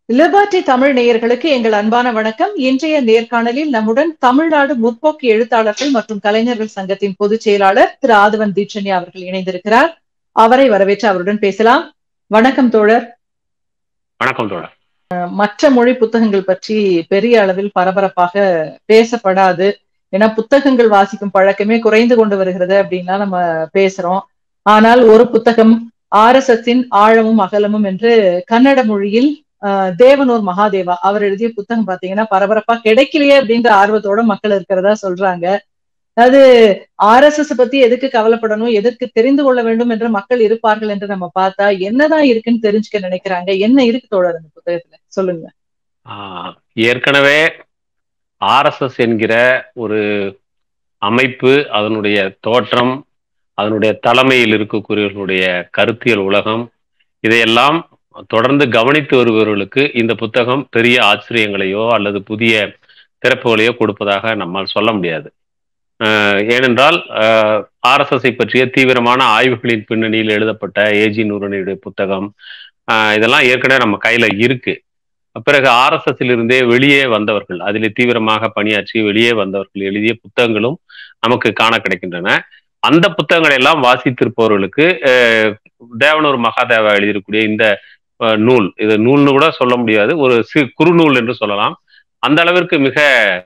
Liberty Tamil நேயர்களுக்கு எங்கள் அன்பான வணக்கம் இன்றைய நேர்காணலில் நம்முடன் தமிழ்நாடு முற்போக்கு எழுத்தாளர்கள் மற்றும் கலைஞர்கள் சங்கத்தின் பொதுச் செயலாளர் திரு ஆதவன் தீட்சண்யா அவர்கள் இணைந்திருக்கிறார் அவரை வரவேற்று அவருடன் பேசலாம் வணக்கம் தோழர் வணக்கம் தோழர் மற்ற மொழி புத்தகங்கள் பற்றி பெரிய அளவில் பரபரப்பாக பேசப்படாது ஏன்னா புத்தகங்கள் வாசிக்கும் பழக்கமே குறைந்து கொண்டு வருகிறது அப்படின்லாம் நம்ம பேசுறோம் ஆனால் ஒரு புத்தகம் ஆர் எஸ் எஸ் ஆழமும் அகலமும் என்று கன்னட மொழியில் தேவனூர் மகாதேவா அவர் எழுதிய புத்தகம் பாத்தீங்கன்னா பரபரப்பா கிடைக்கலையே அப்படின்ற ஆர்வத்தோட மக்கள் இருக்கிறதா சொல்றாங்க அதாவது ஆர் எஸ் எஸ் பத்தி எதுக்கு கவலைப்படணும் எதற்கு தெரிந்து கொள்ள வேண்டும் என்று மக்கள் இருப்பார்கள் என்று நம்ம பார்த்தா என்னதான் இருக்குன்னு தெரிஞ்சுக்க நினைக்கிறாங்க என்ன இருக்கு தோழர் அந்த புத்தகத்துல சொல்லுங்க ஏற்கனவே ஆர்எஸ்எஸ் என்கிற ஒரு அமைப்பு அதனுடைய தோற்றம் அதனுடைய தலைமையில் இருக்கக்கூடியவர்களுடைய கருத்தியல் உலகம் இதையெல்லாம் தொடர்ந்து கவனித்து வருபவர்களுக்கு இந்த புத்தகம் பெரிய ஆச்சரியங்களையோ அல்லது புதிய திறப்புகளையோ கொடுப்பதாக நம்மால் சொல்ல முடியாது ஏனென்றால் ஆர்எஸ்எஸ்ஐ பற்றிய தீவிரமான ஆய்வுகளின் பின்னணியில் எழுதப்பட்ட ஏஜி நூரனுடைய புத்தகம் இதெல்லாம் ஏற்கனவே நம்ம கையில இருக்கு பிறகு ஆர்எஸ்எஸ்ல இருந்தே வெளியே வந்தவர்கள் அதில் தீவிரமாக பணியாற்றி வெளியே வந்தவர்கள் எழுதிய புத்தகங்களும் நமக்கு காண கிடைக்கின்றன அந்த புத்தகங்களை எல்லாம் வாசித்திருப்பவர்களுக்கு தேவனூர் மகாதேவா எழுதியிருக்கூடிய இந்த நூல் இது நூல்னு கூட சொல்ல முடியாது ஒரு சி குறுநூல் என்று சொல்லலாம் அந்த அளவிற்கு மிக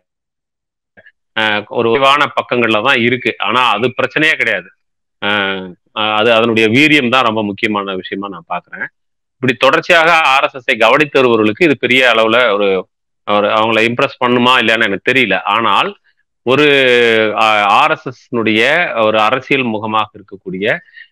ஒரு விரிவான பக்கங்கள்ல தான் இருக்கு ஆனா அது பிரச்சனையே கிடையாது அது அதனுடைய வீரியம் தான் ரொம்ப முக்கியமான விஷயமா நான் பாக்குறேன் இப்படி தொடர்ச்சியாக ஆர்எஸ்எஸ்ஐ கவனித்து வருபவர்களுக்கு இது பெரிய அளவுல ஒரு ஒரு அவங்கள இம்ப்ரெஸ் பண்ணுமா இல்லையான்னு எனக்கு தெரியல ஆனால் ஒரு ஆர்எஸ்எஸ்னுடைய ஒரு அரசியல் முகமாக இருக்கக்கூடிய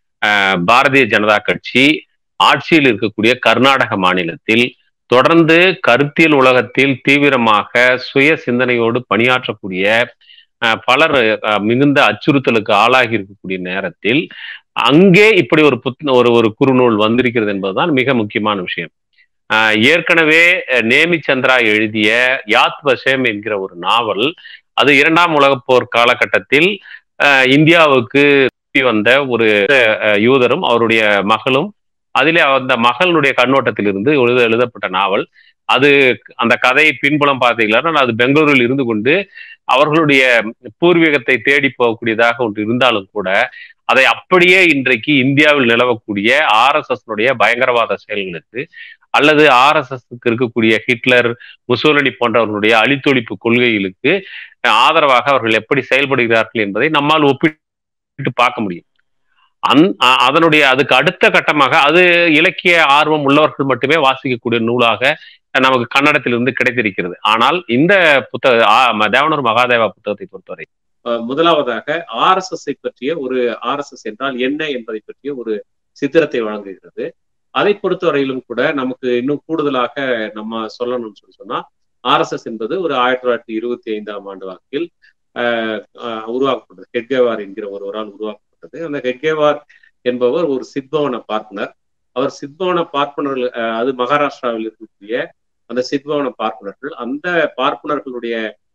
பாரதிய ஜனதா கட்சி ஆட்சியில் இருக்கக்கூடிய கர்நாடக மாநிலத்தில் தொடர்ந்து கருத்தியல் உலகத்தில் தீவிரமாக சுய சிந்தனையோடு பணியாற்றக்கூடிய பலர் மிகுந்த அச்சுறுத்தலுக்கு ஆளாகி இருக்கக்கூடிய நேரத்தில் அங்கே இப்படி ஒரு புத் ஒரு ஒரு குறுநூல் வந்திருக்கிறது என்பதுதான் மிக முக்கியமான விஷயம் ஏற்கனவே நேமி சந்திரா எழுதிய யாத் வசேம் என்கிற ஒரு நாவல் அது இரண்டாம் உலகப் போர் காலகட்டத்தில் இந்தியாவுக்கு வந்த ஒரு யூதரும் அவருடைய மகளும் அதிலே அந்த மகளுடைய கண்ணோட்டத்திலிருந்து எழுத எழுதப்பட்ட நாவல் அது அந்த கதை பின்புலம் பார்த்தீங்கன்னா அது பெங்களூரில் இருந்து கொண்டு அவர்களுடைய பூர்வீகத்தை தேடி போகக்கூடியதாக ஒன்று இருந்தாலும் கூட அதை அப்படியே இன்றைக்கு இந்தியாவில் நிலவக்கூடிய ஆர்எஸ்எஸ்னுடைய பயங்கரவாத செயல்களுக்கு அல்லது ஆர்எஸ்எஸ்க்கு இருக்கக்கூடிய ஹிட்லர் முசோலினி போன்றவர்களுடைய அழித்தொழிப்பு கொள்கைகளுக்கு ஆதரவாக அவர்கள் எப்படி செயல்படுகிறார்கள் என்பதை நம்மால் ஒப்பிட்டு பார்க்க முடியும் அந் அதனுடைய அதுக்கு அடுத்த கட்டமாக அது இலக்கிய ஆர்வம் உள்ளவர்கள் மட்டுமே வாசிக்கக்கூடிய நூலாக நமக்கு கன்னடத்திலிருந்து கிடைத்திருக்கிறது ஆனால் இந்த புத்தக தேவனூர் மகாதேவா புத்தகத்தை பொறுத்தவரை முதலாவதாக ஆர் எஸ் எஸ் பற்றிய ஒரு ஆர் எஸ் எஸ் என்றால் என்ன என்பதை பற்றிய ஒரு சித்திரத்தை வழங்குகிறது அதை பொறுத்தவரையிலும் கூட நமக்கு இன்னும் கூடுதலாக நம்ம சொல்லணும்னு சொல்லி சொன்னா ஆர் எஸ் எஸ் என்பது ஒரு ஆயிரத்தி தொள்ளாயிரத்தி இருபத்தி ஐந்தாம் ஆண்டு வாக்கில் உருவாக்கப்பட்டது ஹெட்கேவார் என்கிற ஒருவரால் உருவாக்கப்பட்டது அந்த ஹெட்கேவார் என்பவர் ஒரு சித்பவன பார்ப்பனர் அவர் சித்பவன பார்ப்பனர்கள் அது மகாராஷ்டிராவில் இருக்கக்கூடிய அந்த சித்பவன பார்ப்பனர்கள் அந்த பார்ப்பனர்களுடைய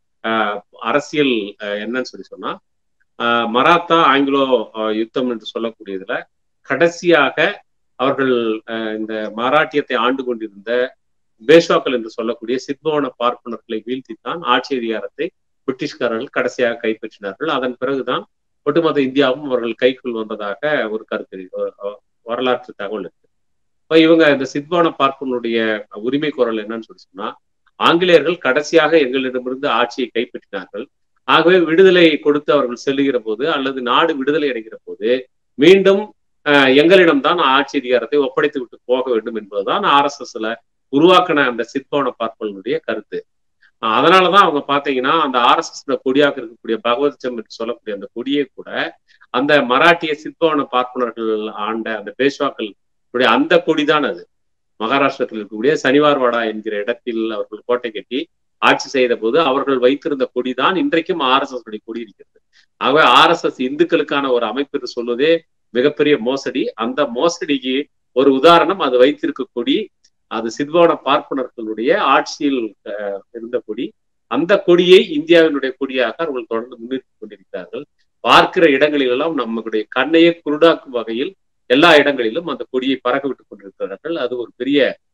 அரசியல் என்னன்னு சொல்லி சொன்னா மராத்தா ஆங்கிலோ யுத்தம் என்று சொல்லக்கூடியதுல கடைசியாக அவர்கள் இந்த மராட்டியத்தை ஆண்டு கொண்டிருந்த பேஷ்வாக்கள் என்று சொல்லக்கூடிய சித்பவன பார்ப்பனர்களை வீழ்த்தித்தான் ஆட்சி அதிகாரத்தை பிரிட்டிஷ்காரர்கள் கடைசியாக கைப்பற்றினார்கள் அதன் பிறகுதான் ஒட்டுமொத்த இந்தியாவும் அவர்கள் கைக்குள் வந்ததாக ஒரு கருத்து வரலாற்று தகவல் இருக்கு இப்ப இவங்க இந்த சித்பவன பார்ப்பனுடைய உரிமை குரல் என்னன்னு சொல்லி சொன்னா ஆங்கிலேயர்கள் கடைசியாக எங்களிடமிருந்து ஆட்சியை கைப்பற்றினார்கள் ஆகவே விடுதலை கொடுத்து அவர்கள் செல்லுகிற போது அல்லது நாடு விடுதலை அடைகிற போது மீண்டும் எங்களிடம்தான் ஆட்சி அதிகாரத்தை ஒப்படைத்து விட்டு போக வேண்டும் என்பதுதான் ஆர் எஸ் எஸ்ல உருவாக்கின அந்த சித்பவன பார்ப்பனுடைய கருத்து அதனாலதான் அவங்க பாத்தீங்கன்னா அந்த ஆர் எஸ் எஸ் கொடியாக இருக்கக்கூடிய பகவத்சம் என்று சொல்லக்கூடிய அந்த கொடியே கூட அந்த மராட்டிய சித்பவன பார்ப்பனர்கள் ஆண்ட அந்த பேஷ்வாக்கள் அந்த கொடிதான் அது மகாராஷ்டிரத்தில் இருக்கக்கூடிய சனிவார்வாடா என்கிற இடத்தில் அவர்கள் கோட்டை கட்டி ஆட்சி செய்த போது அவர்கள் வைத்திருந்த கொடிதான் இன்றைக்கும் ஆர் எஸ் எஸ் கொடி இருக்கிறது ஆகவே ஆர் எஸ் எஸ் இந்துக்களுக்கான ஒரு அமைப்பு என்று சொல்வதே மிகப்பெரிய மோசடி அந்த மோசடிக்கு ஒரு உதாரணம் அது வைத்திருக்க கொடி அது சித்பவன பார்ப்பனர்களுடைய ஆட்சியில் இருந்த கொடி அந்த கொடியை இந்தியாவினுடைய கொடியாக அவர்கள் தொடர்ந்து முன்னிறுத்தி கொண்டிருக்கிறார்கள் பார்க்கிற இடங்களிலெல்லாம் நம்மளுடைய கண்ணையே குருடாக்கும் வகையில் எல்லா இடங்களிலும் அந்த கொடியை பறக்க விட்டுக் கொண்டிருக்கிறார்கள் அது ஒரு பெரிய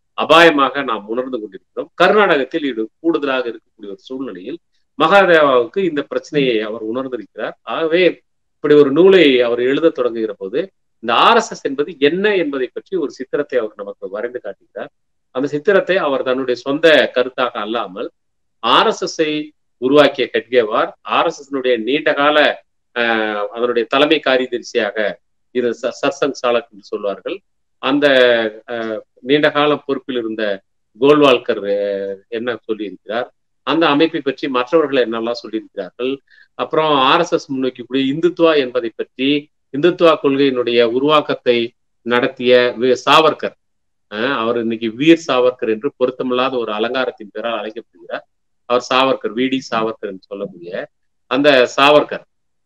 அபாயமாக நாம் உணர்ந்து கொண்டிருக்கிறோம் கர்நாடகத்தில் இது கூடுதலாக இருக்கக்கூடிய ஒரு சூழ்நிலையில் மகாதேவாவுக்கு இந்த பிரச்சனையை அவர் உணர்ந்திருக்கிறார் ஆகவே இப்படி ஒரு நூலை அவர் எழுத தொடங்குகிற போது இந்த ஆர்எஸ்எஸ் என்பது என்ன என்பதை பற்றி ஒரு சித்திரத்தை அவர் நமக்கு வரைந்து காட்டுகிறார் அந்த சித்திரத்தை அவர் தன்னுடைய சொந்த கருத்தாக அல்லாமல் ஆர்எஸ்எஸ்ஐ உருவாக்கிய கட்கேவார் ஆர்எஸ்எஸ் நீண்ட கால அதனுடைய தலைமை காரியதரிசியாக இது சர்சங் சாலக் என்று சொல்வார்கள் அந்த நீண்ட காலம் பொறுப்பில் இருந்த கோல்வால்கர் என்ன சொல்லியிருக்கிறார் அந்த அமைப்பை பற்றி மற்றவர்கள் என்னெல்லாம் சொல்லியிருக்கிறார்கள் அப்புறம் ஆர்எஸ்எஸ் முன்னோக்கக்கூடிய இந்துத்துவா என்பதை பற்றி இந்துத்துவா கொள்கையினுடைய உருவாக்கத்தை நடத்திய சாவர்கர் அவர் இன்னைக்கு வீர் சாவர்கர் என்று பொருத்தமில்லாத ஒரு அலங்காரத்தின் பெயரால் அழைக்கப்படுகிறார் அவர் சாவர்கர் வி டி சாவர்கர் என்று சொல்லக்கூடிய அந்த சாவர்கர்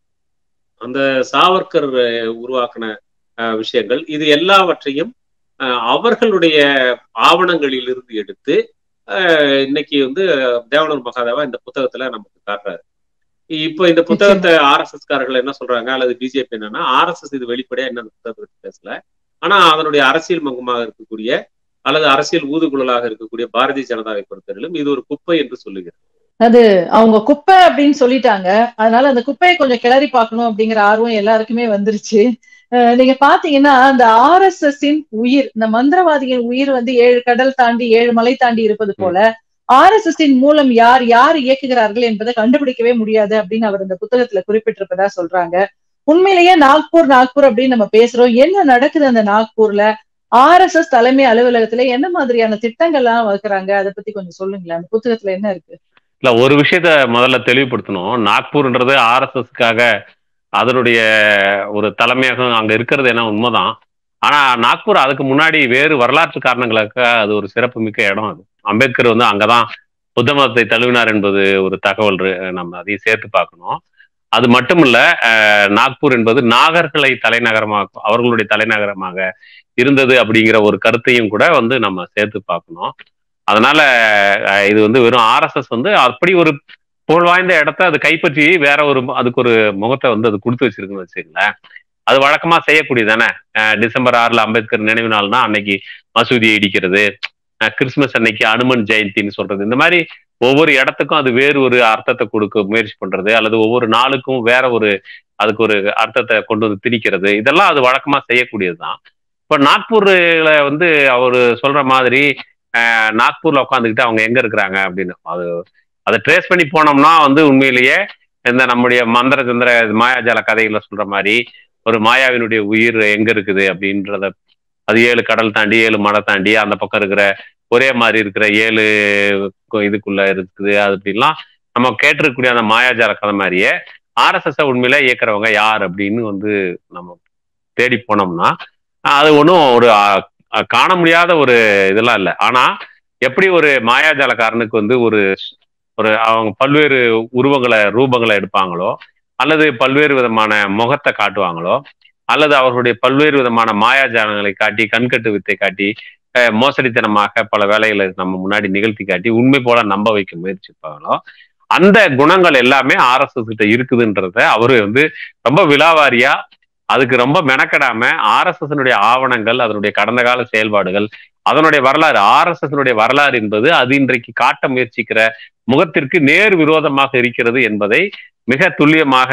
அந்த சாவர்கர் உருவாக்கின விஷயங்கள் இது எல்லாவற்றையும் அவர்களுடைய ஆவணங்களில் இருந்து எடுத்து இன்னைக்கு வந்து தேவனூர் மகாதேவா இந்த புத்தகத்துல நமக்கு காட்டுறாரு இப்போ இந்த புத்தகத்தை ஆர் எஸ் எஸ் காரர்கள் என்ன சொல்றாங்க அல்லது பிஜேபி என்னன்னா ஆர் எஸ் எஸ் இது வெளிப்படையா என்ன புத்தகத்தை பேசல ஆனா அதனுடைய அரசியல் மங்கமாக இருக்கக்கூடிய அல்லது அரசியல் ஊதுகுழலாக இருக்கக்கூடிய பாரதிய ஜனதாவை பொறுத்தவரையிலும் இது ஒரு குப்பை என்று சொல்லுகிறது அது அவங்க குப்பை அப்படின்னு சொல்லிட்டாங்க அதனால அந்த குப்பையை கொஞ்சம் கிளறி பார்க்கணும் அப்படிங்கிற ஆர்வம் எல்லாருக்குமே வந்துருச்சு நீங்க பாத்தீங்கன்னா அந்த ஆர் எஸ் எஸ் உயிர் இந்த மந்திரவாதியின் உயிர் வந்து ஏழு கடல் தாண்டி ஏழு மலை தாண்டி இருப்பது போல ஆர் எஸ் எஸ் மூலம் யார் யார் இயக்குகிறார்கள் என்பதை கண்டுபிடிக்கவே முடியாது அப்படின்னு அவர் இந்த புத்தகத்துல குறிப்பிட்டிருப்பதா சொல்றாங்க உண்மையிலேயே நாக்பூர் நாக்பூர் அப்படின்னு நம்ம பேசுறோம் என்ன நடக்குது அந்த நாக்பூர்ல ஆர் எஸ் எஸ் தலைமை அலுவலகத்துல என்ன மாதிரியான திட்டங்கள்லாம் வகுக்கிறாங்க அதை பத்தி கொஞ்சம் சொல்லுங்களேன் அந்த புத்தகத்துல என்ன இருக்கு இல்ல ஒரு விஷயத்த முதல்ல தெளிவுபடுத்தணும் நாக்பூர்ன்றது ஆர்எஸ்எஸ்க்காக அதனுடைய ஒரு தலைமையகம் அங்க இருக்கிறது என்ன உண்மைதான் ஆனா நாக்பூர் அதுக்கு முன்னாடி வேறு வரலாற்று காரணங்களுக்காக அது ஒரு சிறப்பு மிக்க இடம் அது அம்பேத்கர் வந்து அங்கதான் புத்த மதத்தை தழுவினார் என்பது ஒரு தகவல் நம்ம அதையும் சேர்த்து பார்க்கணும் அது மட்டும் இல்ல நாக்பூர் என்பது நாகர்களை தலைநகரமாக அவர்களுடைய தலைநகரமாக இருந்தது அப்படிங்கிற ஒரு கருத்தையும் கூட வந்து நம்ம சேர்த்து பார்க்கணும் அதனால இது வந்து வெறும் ஆர்எஸ்எஸ் வந்து அப்படி ஒரு புகழ் வாய்ந்த இடத்த அது கைப்பற்றி வேற ஒரு அதுக்கு ஒரு முகத்தை வந்து அது கொடுத்து வச்சிருக்குன்னு வச்சுக்கங்களேன் அது வழக்கமா செய்யக்கூடியது தானே டிசம்பர் ஆறுல அம்பேத்கர் நினைவு நாள்னா அன்னைக்கு மசூதியை இடிக்கிறது கிறிஸ்துமஸ் அன்னைக்கு அனுமன் ஜெயந்தின்னு சொல்றது இந்த மாதிரி ஒவ்வொரு இடத்துக்கும் அது வேறு ஒரு அர்த்தத்தை கொடுக்க முயற்சி பண்றது அல்லது ஒவ்வொரு நாளுக்கும் வேற ஒரு அதுக்கு ஒரு அர்த்தத்தை கொண்டு வந்து திணிக்கிறது இதெல்லாம் அது வழக்கமா செய்யக்கூடியது தான் இப்போ நாக்பூர்ல வந்து அவர் சொல்ற மாதிரி நாக்பூர்ல உட்காந்துக்கிட்டு அவங்க எங்க இருக்கிறாங்க அப்படின்னு அது அதை ட்ரேஸ் பண்ணி போனோம்னா வந்து உண்மையிலேயே இந்த நம்முடைய மந்திர சந்திர மாயாஜால கதைகளை சொல்ற மாதிரி ஒரு மாயாவினுடைய உயிர் எங்க இருக்குது அப்படின்றத அது ஏழு கடல் தாண்டி ஏழு மலை தாண்டி அந்த பக்கம் இருக்கிற ஒரே மாதிரி இருக்கிற ஏழு இதுக்குள்ள இருக்குது அது அப்படின்லாம் நம்ம கேட்டிருக்கக்கூடிய அந்த மாயாஜால கதை மாதிரியே ஆர்எஸ்எஸ் உண்மையில இயக்குறவங்க யார் அப்படின்னு வந்து நம்ம தேடி போனோம்னா அது ஒன்றும் ஒரு காண முடியாத ஒரு இதெல்லாம் இல்லை ஆனா எப்படி ஒரு மாயாஜாலக்காரனுக்கு வந்து ஒரு ஒரு அவங்க பல்வேறு உருவங்களை ரூபங்களை எடுப்பாங்களோ அல்லது பல்வேறு விதமான முகத்தை காட்டுவாங்களோ அல்லது அவர்களுடைய பல்வேறு விதமான மாயாஜாலங்களை காட்டி கண்கட்டு வித்தை காட்டி மோசடித்தனமாக பல வேலைகளை நம்ம முன்னாடி நிகழ்த்தி காட்டி உண்மை போல நம்ப வைக்க முயற்சிப்பாங்களோ அந்த குணங்கள் எல்லாமே ஆர்எஸ்எஸ் கிட்ட இருக்குதுன்றத அவரு வந்து ரொம்ப விழாவாரியா அதுக்கு ரொம்ப மெனக்கடாம ஆர்எஸ்எஸ் ஆவணங்கள் அதனுடைய கடந்த கால செயல்பாடுகள் அதனுடைய வரலாறு ஆர்எஸ்எஸ் வரலாறு என்பது அது இன்றைக்கு காட்ட முயற்சிக்கிற முகத்திற்கு நேர் விரோதமாக இருக்கிறது என்பதை மிக துல்லியமாக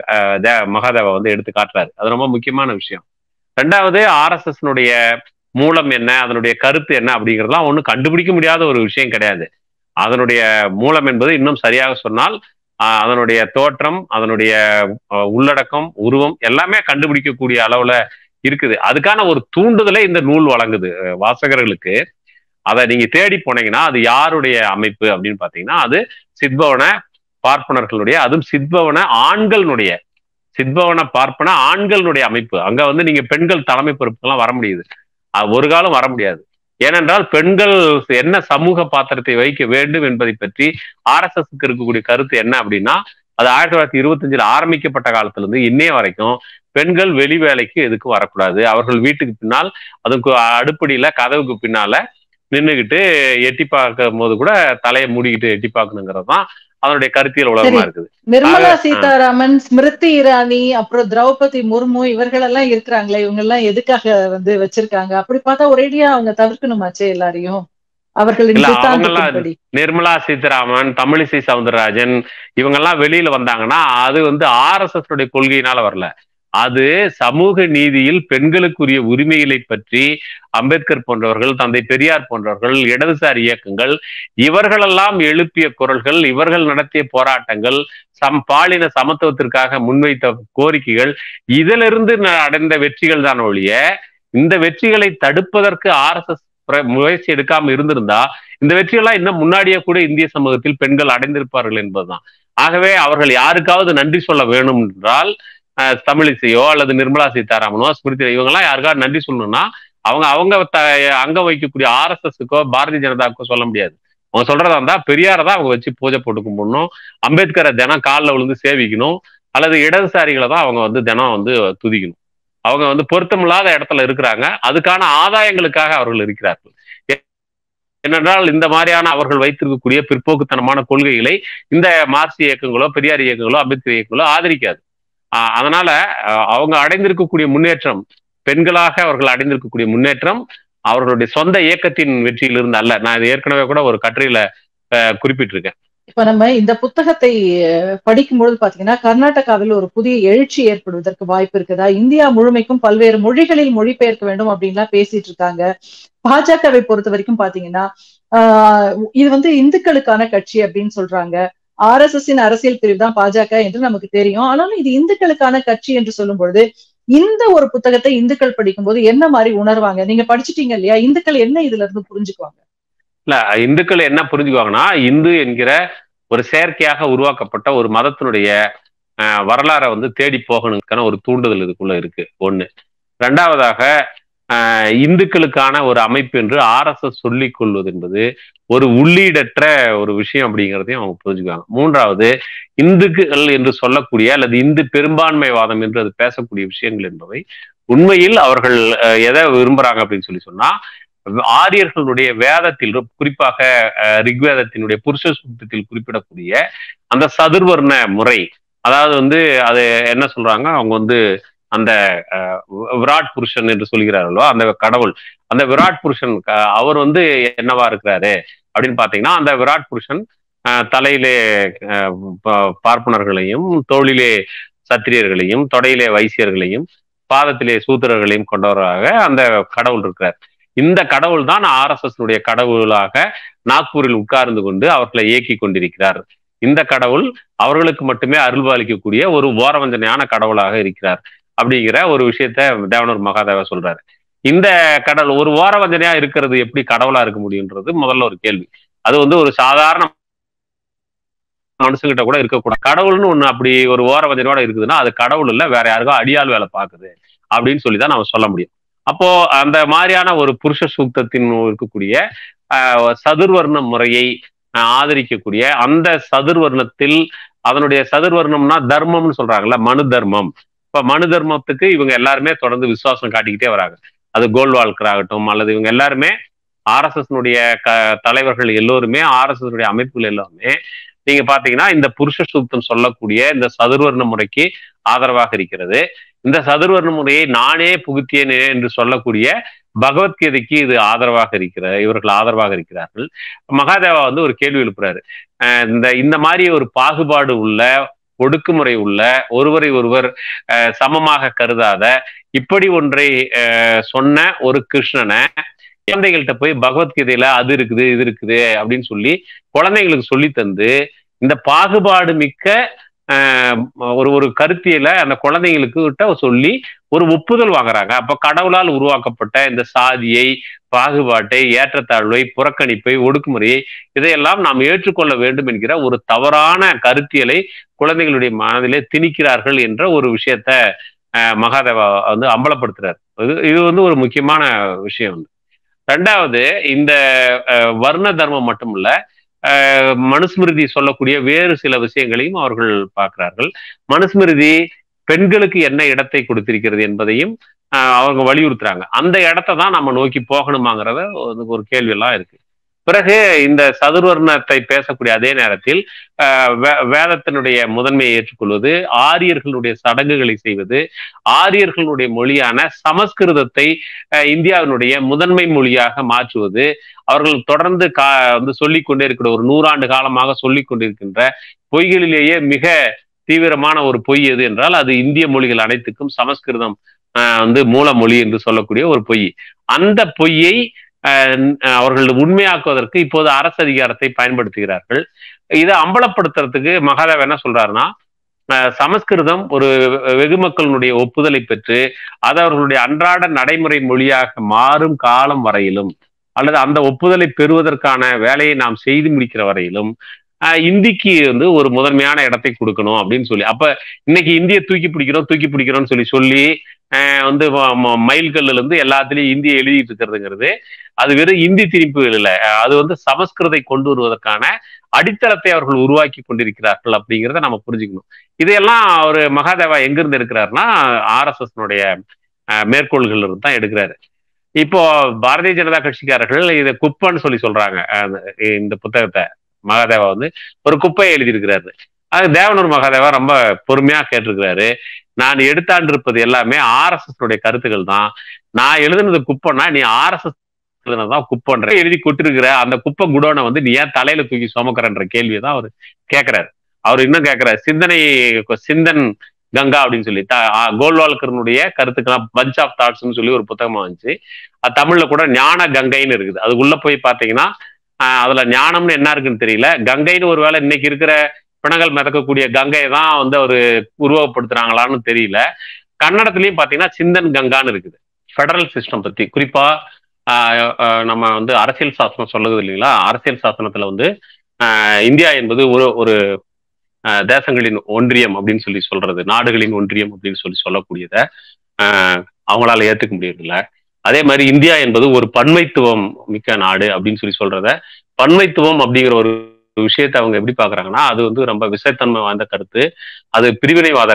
மகாதேவா வந்து எடுத்து காட்டுறாரு அது ரொம்ப முக்கியமான விஷயம் ரெண்டாவது ஆர்எஸ்எஸ் மூலம் என்ன அதனுடைய கருத்து என்ன அப்படிங்கிறதுலாம் ஒன்றும் கண்டுபிடிக்க முடியாத ஒரு விஷயம் கிடையாது அதனுடைய மூலம் என்பது இன்னும் சரியாக சொன்னால் அதனுடைய தோற்றம் அதனுடைய உள்ளடக்கம் உருவம் எல்லாமே கண்டுபிடிக்கக்கூடிய அளவுல இருக்குது அதுக்கான ஒரு தூண்டுதலை இந்த நூல் வழங்குது வாசகர்களுக்கு அதை நீங்க தேடி போனீங்கன்னா அது யாருடைய அமைப்பு அப்படின்னு பாத்தீங்கன்னா அது சித்பவன பார்ப்பனர்களுடைய அதுவும் சித்பவன ஆண்களுடைய சித்பவன பார்ப்பன ஆண்களுடைய அமைப்பு அங்க வந்து நீங்க பெண்கள் தலைமை பொறுப்புக்கெல்லாம் வர முடியுது ஒரு காலம் வர முடியாது ஏனென்றால் பெண்கள் என்ன சமூக பாத்திரத்தை வைக்க வேண்டும் என்பதை பற்றி ஆர் எஸ் எஸ்க்கு இருக்கக்கூடிய கருத்து என்ன அப்படின்னா அது ஆயிரத்தி தொள்ளாயிரத்தி இருபத்தஞ்சுல ஆரம்பிக்கப்பட்ட காலத்துல இருந்து இன்னைய வரைக்கும் பெண்கள் வெளி வேலைக்கு எதுக்கு வரக்கூடாது அவர்கள் வீட்டுக்கு பின்னால் அதுக்கு அடுப்படியில கதவுக்கு பின்னால நின்றுகிட்டு எட்டி பார்க்கும் போது கூட தலையை மூடிக்கிட்டு எட்டி பார்க்கணுங்கிறது தான் அதனுடைய கருத்தியல் உலகமா சரி. இருக்குது நிர்மலா ஆக, ஆ. சீதாராமன் ஸ்மிருதி இரானி அப்புறம் திரௌபதி முர்மு இவர்கள் எல்லாம் இருக்கிறாங்களே இவங்க எல்லாம் எதுக்காக வந்து வச்சிருக்காங்க அப்படி பார்த்தா ஒரேடியா அவங்க தவிர்க்கணுமாச்சே எல்லாரையும் அவர்களின் இல்ல, அவங்கெல்லாம் சித்தாந்தத்தின்படி நிர்மலா சீதாராமன் தமிழிசை சவுந்தரராஜன் இவங்கெல்லாம் வெளியில வந்தாங்கன்னா அது வந்து ஆர்எஸ்எஸ் உடைய கொள்கையினால வரல அது சமூக நீதியில் பெண்களுக்குரிய உரிமைகளை பற்றி அம்பேத்கர் போன்றவர்கள் தந்தை பெரியார் போன்றவர்கள் இடதுசாரி இயக்கங்கள் இவர்களெல்லாம் எழுப்பிய குரல்கள் இவர்கள் நடத்திய போராட்டங்கள் சம் பாலின சமத்துவத்திற்காக முன்வைத்த கோரிக்கைகள் இதிலிருந்து ந- அடைந்த வெற்றிகள் தான் ஒழிய இந்த வெற்றிகளை தடுப்பதற்கு ஆர்எஸ்எஸ் முயற்சி எடுக்காம இருந்திருந்தா இந்த வெற்றியெல்லாம் இன்னும் முன்னாடியே கூட இந்திய சமூகத்தில் பெண்கள் அடைந்திருப்பார்கள் என்பதுதான் ஆகவே அவர்கள் யாருக்காவது நன்றி சொல்ல வேணும் என்றால் அஹ், தமிழிசையோ அல்லது நிர்மலா சீதாராமனோ ஸ்மிருதி இவங்கெல்லாம் யாருக்காவது நன்றி சொல்லணும்னா அவங்க அவங்க த- அங்க வைக்கக்கூடிய ஆர்எஸ்எஸ்க்கோ பாரதிய ஜனதாக்கோ சொல்ல முடியாது அவங்க சொல்றதா இருந்தா பெரியாரை தான் அவங்க வச்சு பூஜை போட்டு கும்பிடணும் அம்பேத்கரை தினம் காலில் விழுந்து சேவிக்கணும் அல்லது இடதுசாரிகளை தான் அவங்க வந்து தினம் வந்து துதிக்கணும் அவங்க வந்து பொருத்தமில்லாத இடத்துல இருக்கிறாங்க அதுக்கான ஆதாயங்களுக்காக அவர்கள் இருக்கிறார்கள் எ- ஏனென்றால் இந்த மாதிரியான அவர்கள் வைத்திருக்கக்கூடிய பிற்போக்குத்தனமான கொள்கைகளை இந்த மார்க்சிய இயக்கங்களோ பெரியார் இயக்கங்களோ அம்பேத்கர் இயக்கங்களோ ஆதரிக்காது ஆஹ் அதனால அஹ் அவங்க அடைந்திருக்கக்கூடிய முன்னேற்றம் பெண்களாக அவர்கள் அடைந்திருக்கக்கூடிய முன்னேற்றம் அவர்களுடைய சொந்த இயக்கத்தின் வெற்றியிலிருந்து அல்ல நான் இது ஏற்கனவே கூட ஒரு கட்டுரையில அஹ், குறிப்பிட்டிருக்கேன் இப்ப நம்ம இந்த புத்தகத்தை அஹ், படிக்கும்பொழுது பாத்தீங்கன்னா கர்நாடகாவில் ஒரு புதிய எழுச்சி ஏற்படுவதற்கு வாய்ப்பு இருக்குதா இந்தியா முழுமைக்கும் பல்வேறு மொழிகளில் மொழிபெயர்க்க வேண்டும் அப்படின்லாம் பேசிட்டு இருக்காங்க பாஜகவை பொறுத்த வரைக்கும் பாத்தீங்கன்னா ஆஹ் இது வந்து இந்துக்களுக்கான கட்சி அப்படின்னு சொல்றாங்க ஆர் எஸ் எஸ் அரசியல் பிரிவு தான் பாஜக என்று நமக்கு தெரியும் ஆனாலும் இது இந்துக்களுக்கான கட்சி என்று சொல்லும் பொழுது இந்த ஒரு புத்தகத்தை இந்துக்கள் படிக்கும்போது என்ன மாதிரி உணர்வாங்க நீங்க படிச்சிட்டீங்க இல்லையா இந்துக்கள் என்ன இதுல இருந்து புரிஞ்சுக்குவாங்க இல்ல இந்துக்கள் என்ன புரிஞ்சுக்குவாங்கன்னா இந்து என்கிற ஒரு செயற்கையாக உருவாக்கப்பட்ட ஒரு மதத்தினுடைய அஹ், வரலாறை வந்து தேடி போகணுக்கான ஒரு தூண்டுதல் இதுக்குள்ள இருக்கு ஒண்ணு ரெண்டாவதாக அஹ், இந்துக்களுக்கான ஒரு அமைப்பு என்று ஆர்எஸ்எஸ் சொல்லிக் கொள்வது என்பது ஒரு உள்ளீடற்ற ஒரு விஷயம் அப்படிங்கிறதையும் அவங்க புரிஞ்சுக்குவாங்க மூன்றாவது இந்துக்கள் என்று சொல்லக்கூடிய அல்லது இந்து பெரும்பான்மைவாதம் என்று அது பேசக்கூடிய விஷயங்கள் என்பவை உண்மையில் அவர்கள் அஹ், எதை விரும்புறாங்க அப்படின்னு சொல்லி சொன்னா ஆரியர்களுடைய வேதத்தில் குறிப்பாக அஹ், ரிக்வேதத்தினுடைய புருஷ சூக்தத்தில் குறிப்பிடக்கூடிய அந்த சதுர்வர்ண முறை அதாவது வந்து அது என்ன சொல்றாங்க அவங்க வந்து அந்த அஹ், விராட் புருஷன் என்று சொல்கிறார்களோ அந்த கடவுள் அந்த விராட் புருஷன் க- அவர் வந்து என்னவா இருக்கிறாரு அப்படின்னு பாத்தீங்கன்னா அந்த விராட் புருஷன் அஹ், தலையிலே அஹ், ப- பார்ப்பனர்களையும் தோளிலே சத்திரியர்களையும் தொடையிலே வைசியர்களையும் பாதத்திலே சூத்திரர்களையும் கொண்டவராக அந்த கடவுள் இருக்கிறார் இந்த கடவுள் தான் ஆர்எஸ்எஸ் கடவுளாக நாக்பூரில் உட்கார்ந்து கொண்டு அவர்களை இயக்கி கொண்டிருக்கிறார் இந்த கடவுள் அவர்களுக்கு மட்டுமே அருள்பாலிக்கக்கூடிய ஒரு ஓரவஞ்சனையான கடவுளாக இருக்கிறார் அப்படிங்கிற ஒரு விஷயத்த தேவனூர் மகாதேவா சொல்றாரு இந்த கடவுள் ஒரு ஓரவஞ்சனையா இருக்கிறது எப்படி கடவுளா இருக்க முடியுன்றது முதல்ல ஒரு கேள்வி அது வந்து ஒரு சாதாரண மனுஷங்கிட்ட கூட இருக்கக்கூடாது கடவுள்னு ஒண்ணு அப்படி ஒரு ஓரவஞ்சனையோட இருக்குதுன்னா அது கடவுள் இல்ல வேற யாருக்கோ அடியாள் வேலை பார்க்குது அப்படின்னு சொல்லி தான் நம்ம சொல்ல முடியும் அப்போ அந்த மாதிரியான ஒரு புருஷ சூக்தத்தின் இருக்கக்கூடிய ஆஹ், சதுர்வர்ண முறையை ஆஹ், ஆதரிக்கக்கூடிய அந்த சதுர்வர்ணத்தில் அதனுடைய சதுர்வர்ணம்னா தர்மம்னு சொல்றாங்கல்ல மனு தர்மம் இப்ப மனு தர்மத்துக்கு இவங்க எல்லாருமே தொடர்ந்து விசுவாசம் காட்டிக்கிட்டே வராங்க அது கோல்வால்கர் ஆகட்டும் அல்லது இவங்க எல்லாருமே ஆர்எஸ்எஸ் க தலைவர்கள் எல்லோருமே ஆர்எஸ்எஸ் அமைப்புகள் எல்லாமே நீங்க பாத்தீங்கன்னா இந்த புருஷ சூக்தம் சொல்லக்கூடிய இந்த சதுர்வர்ண முறைக்கு ஆதரவாக இருக்கிறது இந்த சதுர்வர்ண முறையை நானே புகுத்தியேன் என்று சொல்லக்கூடிய பகவத்கீதைக்கு இது ஆதரவாக இருக்கிற இவர்கள் ஆதரவாக இருக்கிறார்கள் மகாதேவா வந்து ஒரு கேள்வி எழுப்புறாரு அஹ் இந்த இந்த மாதிரி ஒரு பாகுபாடு உள்ள ஒடுக்குமுறை உள்ள ஒருவரை ஒருவர் அஹ், சமமாக கருதாத இப்படி ஒன்றை அஹ், சொன்ன ஒரு கிருஷ்ணனை குழந்தைகள்கிட்ட போய் பகவத்கீதையில அது இருக்குது இது இருக்குது அப்படின்னு சொல்லி குழந்தைங்களுக்கு சொல்லி தந்து இந்த பாகுபாடு மிக்க ஆஹ், ஒரு ஒரு கருத்தியலை அந்த குழந்தைங்களுக்கு கிட்ட சொல்லி ஒரு ஒப்புதல் வாங்குறாங்க அப்ப கடவுளால் உருவாக்கப்பட்ட இந்த சாதியை பாகுபாட்டை ஏற்றத்தாழ்வை புறக்கணிப்பை ஒடுக்குமுறையை இதையெல்லாம் நாம் ஏற்றுக்கொள்ள வேண்டும் என்கிற ஒரு தவறான கருத்தியலை குழந்தைகளுடைய மனதிலே திணிக்கிறார்கள் என்ற ஒரு விஷயத்த ஆஹ், மகாதேவா வந்து அம்பலப்படுத்துறாரு இது இது வந்து ஒரு முக்கியமான விஷயம் வந்து ரெண்டாவது இந்த அஹ், வர்ண தர்மம் மட்டுமல்ல அஹ், மனுஸ்மிருதி சொல்லக்கூடிய வேறு சில விஷயங்களையும் அவர்கள் பார்க்கிறார்கள் மனுஸ்மிருதி பெண்களுக்கு என்ன இடத்தை கொடுத்திருக்கிறது என்பதையும் அஹ், அவங்க வலியுறுத்துறாங்க அந்த இடத்தை தான் நம்ம நோக்கி போகணுமாங்கிறத ஒரு- ஒரு கேள்வி எல்லாம் இருக்கு இப்ப பிறகு இந்த சதுர்வர்ணத்தை பேசக்கூடிய அதே நேரத்தில் வேதத்தினுடைய முதன்மையை ஏற்றுக்கொள்வது ஆரியர்களுடைய சடங்குகளை செய்வது ஆரியர்களுடைய மொழியான சமஸ்கிருதத்தை இந்தியாவினுடைய முதன்மை மொழியாக மாற்றுவது அவர்கள் தொடர்ந்து கா வந்து சொல்லிக் கொண்டே இருக்கிற ஒரு நூறாண்டு காலமாக சொல்லிக் கொண்டிருக்கின்ற பொய்களிலேயே மிக தீவிரமான ஒரு பொய் எது என்றால் அது இந்திய மொழிகள் அனைத்துக்கும் சமஸ்கிருதம் வந்து மூல மொழி என்று சொல்லக்கூடிய ஒரு பொய் அந்த பொய்யை அவர்கள் உண்மையாக்குவதற்கு இப்போது அரசு அதிகாரத்தை பயன்படுத்துகிறார்கள் இதை அம்பலப்படுத்துறதுக்கு மகாதேவ் என்ன சொல்றாருன்னா சமஸ்கிருதம் ஒரு வெகு மக்களினுடைய ஒப்புதலை பெற்று அது அவர்களுடைய அன்றாட நடைமுறை மொழியாக மாறும் காலம் வரையிலும் அல்லது அந்த ஒப்புதலை பெறுவதற்கான வேலையை நாம் செய்து முடிக்கிற வரையிலும் இந்திக்கு வந்து ஒரு முதன்மையான இடத்தை கொடுக்கணும் அப்படின்னு சொல்லி அப்ப இன்னைக்கு இந்திய தூக்கி பிடிக்கிறோம் தூக்கி பிடிக்கிறோம்னு சொல்லி சொல்லி வந்து மைல்கல்ல இருந்து எல்லாத்துலயும் இந்தியை எழுதிட்டு இருக்கிறதுங்கிறது அது வெறும் இந்தி திணிப்புகள் இல்லை அது வந்து சமஸ்கிருதை கொண்டு வருவதற்கான அடித்தளத்தை அவர்கள் உருவாக்கி கொண்டிருக்கிறார்கள் அப்படிங்கிறத நம்ம புரிஞ்சுக்கணும் இதையெல்லாம் அவர் மகாதேவா எங்கிருந்து எடுக்கிறாருன்னா ஆர்எஸ்எஸ்னுடைய மேற்கோள்கள் இருந்து தான் எடுக்கிறாரு இப்போ பாரதிய ஜனதா கட்சிக்காரர்கள் இதை குப்பன்னு சொல்லி சொல்றாங்க இந்த புத்தகத்தை மகாதேவா வந்து ஒரு குப்பையை எழுதியிருக்கிறாரு அது தேவனூர் மகாதேவா ரொம்ப பொறுமையா கேட்டிருக்கிறாரு நான் எடுத்தாண்டிருப்பது எல்லாமே ஆர்எஸ்எஸ் கருத்துக்கள் தான் நான் எழுதுனது குப்பைன்னா நீ ஆர்எஸ்எஸ் எழுதுனதான் குப்பைன்ற எழுதி கொட்டிருக்கிற அந்த குப்பை குடோனை வந்து நீ ஏன் தலையில தூக்கி சுமக்கிறன்ற கேள்வியை தான் அவர் கேட்கிறாரு அவர் இன்னும் கேட்கிறாரு சிந்தனை சிந்தன் கங்கா அப்படின்னு சொல்லி கோல்வால்கரனுடைய கருத்துக்கெல்லாம் பஞ்ச் ஆஃப் தாட்ஸ்னு சொல்லி ஒரு புத்தகமா வந்துச்சு அது தமிழ்ல கூட ஞான கங்கைன்னு இருக்குது அது உள்ள போய் பாத்தீங்கன்னா அதுல ஞானம்னு என்ன இருக்குன்னு தெரியல கங்கைன்னு ஒருவேளை இன்னைக்கு இருக்கிற பிணங்கள் மிதக்கக்கூடிய கங்கையை தான் வந்து அவர் உருவகப்படுத்துறாங்களான்னு தெரியல கன்னடத்துலயும் பாத்தீங்கன்னா சிந்தன் கங்கான்னு இருக்குது ஃபெடரல் சிஸ்டம் பத்தி குறிப்பா நம்ம வந்து அரசியல் சாசனம் சொல்லுது இல்லைங்களா அரசியல் சாசனத்துல வந்து இந்தியா என்பது ஒரு ஒரு தேசங்களின் ஒன்றியம் அப்படின்னு சொல்லி சொல்றது நாடுகளின் ஒன்றியம் அப்படின்னு சொல்லி சொல்லக்கூடியத அவங்களால ஏத்துக்க முடியறதில்ல அதே மாதிரி இந்தியா என்பது ஒரு பன்மைத்துவம் மிக்க நாடு அப்படின்னு சொல்லி சொல்றத பன்மைத்துவம் அப்படிங்கிற ஒரு விஷயத்தை அவங்க எப்படி பாக்குறாங்கன்னா அது வந்து ரொம்ப விசைத்தன்மை வாய்ந்த கருத்து அது பிரிவினைவாத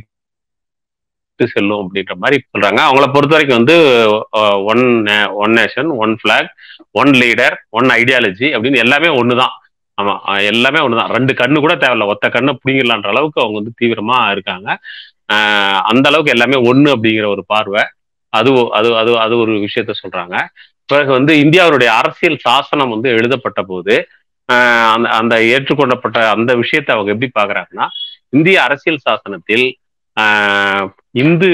கருத்துக்கு செல்லும் அப்படின்ற மாதிரி சொல்றாங்க அவங்கள பொறுத்த வரைக்கும் வந்து one one nation one block one leader one ideology அப்படின்னு எல்லாமே ஒண்ணுதான் ஆமா எல்லாமே ஒண்ணுதான் ரெண்டு கண்ணு கூட தேவையில்ல ஒத்த கண்ணை பிடிங்கிடலான்ற அளவுக்கு அவங்க வந்து தீவிரமா இருக்காங்க அந்த அளவுக்கு எல்லாமே ஒண்ணு அப்படிங்கிற ஒரு பார்வை அது அது அது அது ஒரு விஷயத்த சொல்றாங்க பிறகு வந்து இந்தியாவுடைய அரசியல் சாசனம் வந்து எழுதப்பட்ட போது அந்த அந்த ஏற்றுக்கொள்ளப்பட்ட அந்த விஷயத்தை அவங்க எப்படி பாக்குறாங்கன்னா இந்திய அரசியல் சாசனத்தில் இந்து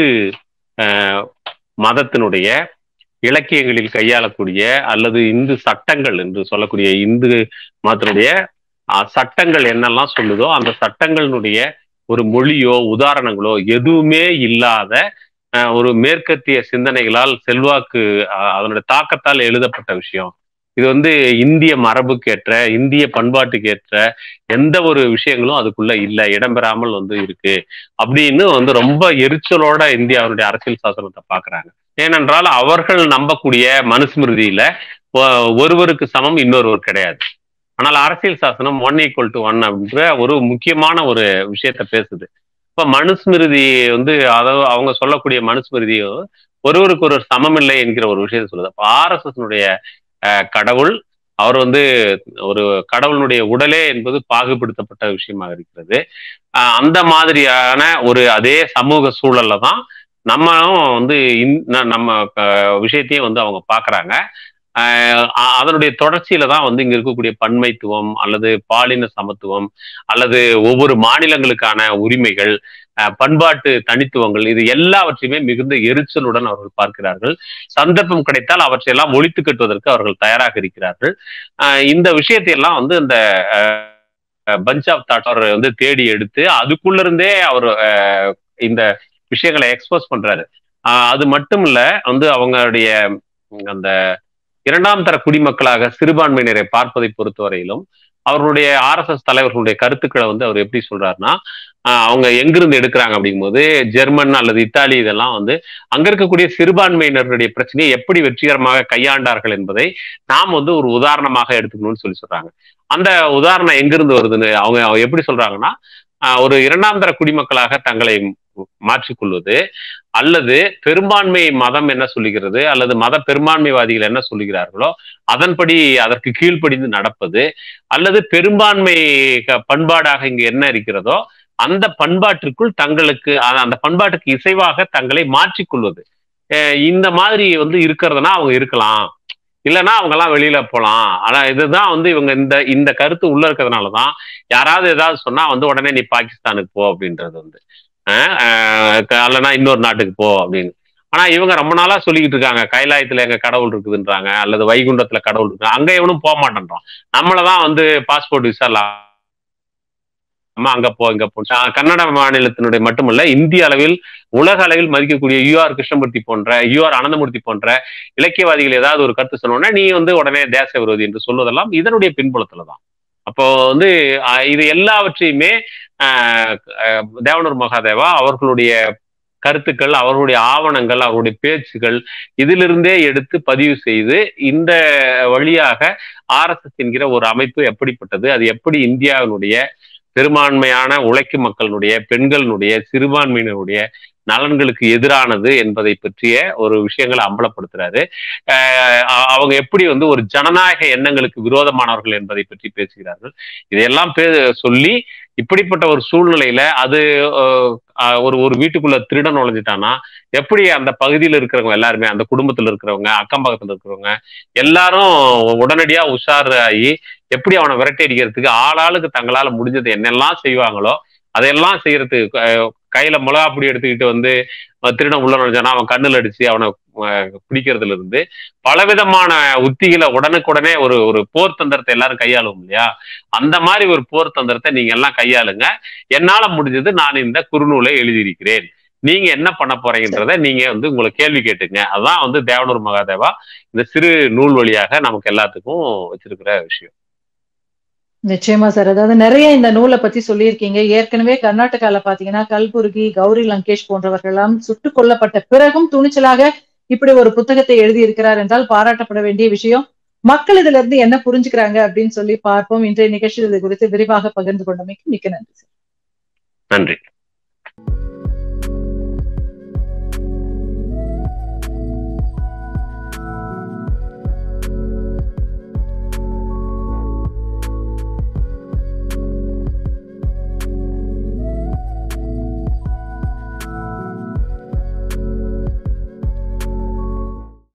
மதத்தினுடைய இலக்கியங்களில் கையாளக்கூடிய அல்லது இந்து சட்டங்கள் என்று சொல்லக்கூடிய இந்து மதத்தினுடைய சட்டங்கள் என்னெல்லாம் சொல்லுதோ அந்த சட்டங்களினுடைய ஒரு மொழியோ உதாரணங்களோ எதுவுமே இல்லாத ஒரு மேற்கத்திய சிந்தனைகளால் செல்வாக்கு அதனுடைய தாக்கத்தால் எழுதப்பட்ட விஷயம் இது வந்து இந்திய மரபுக்கேற்ற இந்திய பண்பாட்டுக்கேற்ற எந்த ஒரு விஷயங்களும் அதுக்குள்ள இல்ல இடம்பெறாமல் வந்து இருக்கு அப்படின்னு வந்து ரொம்ப எரிச்சலோட இந்தியாவுடைய அரசியல் சாசனத்தை பாக்குறாங்க ஏனென்றால் அவர்கள் நம்பக்கூடிய மனுஸ்மிருதியில ஒருவருக்கு சமம் இன்னொருவர் கிடையாது ஆனால் அரசியல் சாசனம் ஒன் ஈக்குவல் டு ஒன் அப்படின்ற ஒரு முக்கியமான ஒரு விஷயத்த பேசுது இப்ப மனுஸ்மிருதி வந்து அதாவது அவங்க சொல்லக்கூடிய மனுஸ்மிருதி ஒருவருக்கு ஒரு சமம் இல்லை என்கிற ஒரு விஷயத்த சொல்லுது அப்ப ஆர்எஸ்எஸ்னுடைய கடவுள் அவர் வந்து ஒரு கடவுளுடைய உடலே என்பது பாகுபடுத்தப்பட்ட விஷயமாக இருக்கிறது அந்த மாதிரியான ஒரு அதே சமூக சூழல்ல தான் நம்மளும் வந்து நம்ம விஷயத்தையும் வந்து அவங்க பாக்குறாங்க அதனுடைய தொடர்ச்சியில தான் வந்து இங்க இருக்கக்கூடிய பன்மைத்துவம் அல்லது பாலின சமத்துவம் அல்லது ஒவ்வொரு மாநிலங்களுக்கான உரிமைகள் பண்பாட்டு தனித்துவங்கள் இது எல்லாவற்றையுமே மிகுந்த எரிச்சலுடன் அவர்கள் பார்க்கிறார்கள் சந்தர்ப்பம் கிடைத்தால் அவற்றையெல்லாம் ஒழித்து கட்டுவதற்கு அவர்கள் தயாராக இருக்கிறார்கள் இந்த விஷயத்தையெல்லாம் வந்து இந்த பஞ்ச் ஆஃப் தாட் அவர் வந்து தேடி எடுத்து அதுக்குள்ள இருந்தே அவர் இந்த விஷயங்களை எக்ஸ்போஸ் பண்றாரு அது மட்டும் இல்ல வந்து அவங்களுடைய அந்த இரண்டாம் தர குடிமக்களாக சிறுபான்மையினரை பார்ப்பதை பொறுத்தவரையிலும் அவர்களுடைய ஆர்எஸ்எஸ் தலைவர்களுடைய கருத்துக்களை வந்து அவர் எப்படி சொல்றாருன்னா அவங்க எங்கிருந்து எடுக்கிறாங்க அப்படிங்கும்போது ஜெர்மன் அல்லது இத்தாலி இதெல்லாம் வந்து அங்க இருக்கக்கூடிய சிறுபான்மையினருடைய பிரச்சனையை எப்படி வெற்றிகரமாக கையாண்டார்கள் என்பதை நாம் வந்து ஒரு உதாரணமாக எடுத்துக்கணும்னு சொல்லி சொல்றாங்க அந்த உதாரணம் எங்கிருந்து வருதுன்னு அவங்க எப்படி சொல்றாங்கன்னா ஒரு இரண்டாம் தர குடிமக்களாக தங்களை மாற்றிக்கொள்வது அல்லது பெரும்பான்மை மதம் என்ன சொல்லுகிறது அல்லது மத பெரும்பான்மைவாதிகள் என்ன சொல்லுகிறார்களோ அதன்படி அதற்கு கீழ்ப்படிந்து நடப்பது அல்லது பெரும்பான்மை க- பண்பாடாக இங்கு என்ன இருக்கிறதோ அந்த பண்பாட்டிற்குள் தங்களுக்கு அ- அந்த பண்பாட்டுக்கு இசைவாக தங்களை மாற்றிக்கொள்வது அஹ் இந்த மாதிரி வந்து இருக்கிறதுனா அவங்க இருக்கலாம் இல்லைன்னா அவங்க எல்லாம் வெளியில போலாம் ஆனா இதுதான் வந்து இவங்க இந்த இந்த கருத்து உள்ள இருக்கிறதுனாலதான் யாராவது ஏதாவது சொன்னா வந்து உடனே நீ பாகிஸ்தானுக்கு போ அப்படின்றது வந்து அஹ் அஹ் க- இல்லைன்னா இன்னொரு நாட்டுக்கு போ அப்படின்னு ஆனா இவங்க ரொம்ப நாளா சொல்லிக்கிட்டு இருக்காங்க கைலாயத்துல எங்க கடவுள் இருக்குதுன்றாங்க அல்லது வைகுண்டத்துல கடவுள் இருக்கு அங்க எவனும் போக மாட்டேன்றான் நம்மளதான் வந்து பாஸ்போர்ட் விசா அம்மா அங்க போ இங்க போ ஆஹ் கன்னட மாநிலத்தினுடைய மட்டுமல்ல இந்திய அளவில் உலக அளவில் மதிக்கக்கூடிய யூஆர் கிருஷ்ணமூர்த்தி போன்ற யூஆர் அனந்தமூர்த்தி போன்ற இலக்கியவாதிகள் ஏதாவது ஒரு கருத்து சொன்னோன்னா நீ வந்து உடனே தேச விரோதி என்று சொல்வதெல்லாம் இதனுடைய பின்புலத்துல தான் அப்போ வந்து ஆஹ் இது எல்லாவற்றையுமே ஆஹ் ஆஹ் தேவனூர் மகாதேவா அவர்களுடைய கருத்துக்கள் அவர்களுடைய ஆவணங்கள் அவருடைய பேச்சுகள் இதிலிருந்தே எடுத்து பதிவு செய்து இந்த வழியாக ஆர்எஸ்எஸ் என்கிற ஒரு அமைப்பு எப்படிப்பட்டது அது எப்படி இந்தியாவினுடைய பெரும்பான்மையான உழைக்கும் மக்களினுடைய பெண்களினுடைய சிறுபான்மையினருடைய நலன்களுக்கு எதிரானது என்பதை பற்றிய ஒரு விஷயங்களை அம்பலப்படுத்துறாரு ஆஹ் அ- அவங்க எப்படி வந்து ஒரு ஜனநாயக எண்ணங்களுக்கு விரோதமானவர்கள் என்பதை பற்றி பேசுகிறார்கள் இதையெல்லாம் பே சொல்லி இப்படிப்பட்ட ஒரு சூழ்நிலையில அது அஹ், அஹ், ஒரு ஒரு வீட்டுக்குள்ள திருடன் நுழைஞ்சிட்டானா எப்படி அந்த பகுதியில் இருக்கிறவங்க எல்லாருமே அந்த குடும்பத்துல இருக்கிறவங்க அக்கம் பக்கத்துல இருக்கிறவங்க எல்லாரும் உடனடியா உஷாராகி எப்படி அவனை விரட்டி அடிக்கிறதுக்கு ஆளாளுக்கு தங்களால முடிஞ்சது என்னெல்லாம் செய்வாங்களோ அதையெல்லாம் செய்யறதுக்கு அஹ், கையில மிளகா பொடி எடுத்துக்கிட்டு வந்து அஹ், திருடன் உள்ள நுழைஞ்சானா அவன் கண்ணுல அடிச்சு அவனை அஹ், பிடிக்கிறதுல இருந்து பலவிதமான உத்திகளை உடனுக்குடனே ஒரு ஒரு போர் தந்திரத்தை எல்லாரும் கையாளும் இல்லையா அந்த மாதிரி ஒரு போர் தந்திரத்தை நீங்க எல்லாம் கையாளுங்க என்னால முடிஞ்சது நான் இந்த குறுநூலை எழுதியிருக்கிறேன் நீங்க என்ன பண்ண போறீங்கன்றத நீங்க வந்து உங்களை கேள்வி கேட்டுங்க அதான் வந்து தேவனூர் மகாதேவா இந்த சிறு நூல் வழியாக நமக்கு எல்லாத்துக்கும் வச்சிருக்கிற விஷயம் நிச்சயமா சார் அதாவது நிறைய இந்த நூலை பத்தி சொல்லியிருக்கீங்க ஏற்கனவே கர்நாடகால பாத்தீங்கன்னா கல்புர்கி கௌரி லங்கேஷ் போன்றவர்கள் எல்லாம் சுட்டுக் கொல்லப்பட்ட பிறகும் துணிச்சலாக இப்படி ஒரு புத்தகத்தை எழுதி இருக்கிறார் என்றால் பாராட்டப்பட வேண்டிய விஷயம் மக்கள் இதுல இருந்து என்ன புரிஞ்சுக்கிறாங்க அப்படின்னு சொல்லி பார்ப்போம் இன்றைய நிகழ்ச்சியில் இது குறித்து விரிவாக பகிர்ந்து கொண்டமைக்கு மிக்க நன்றி சார் நன்றி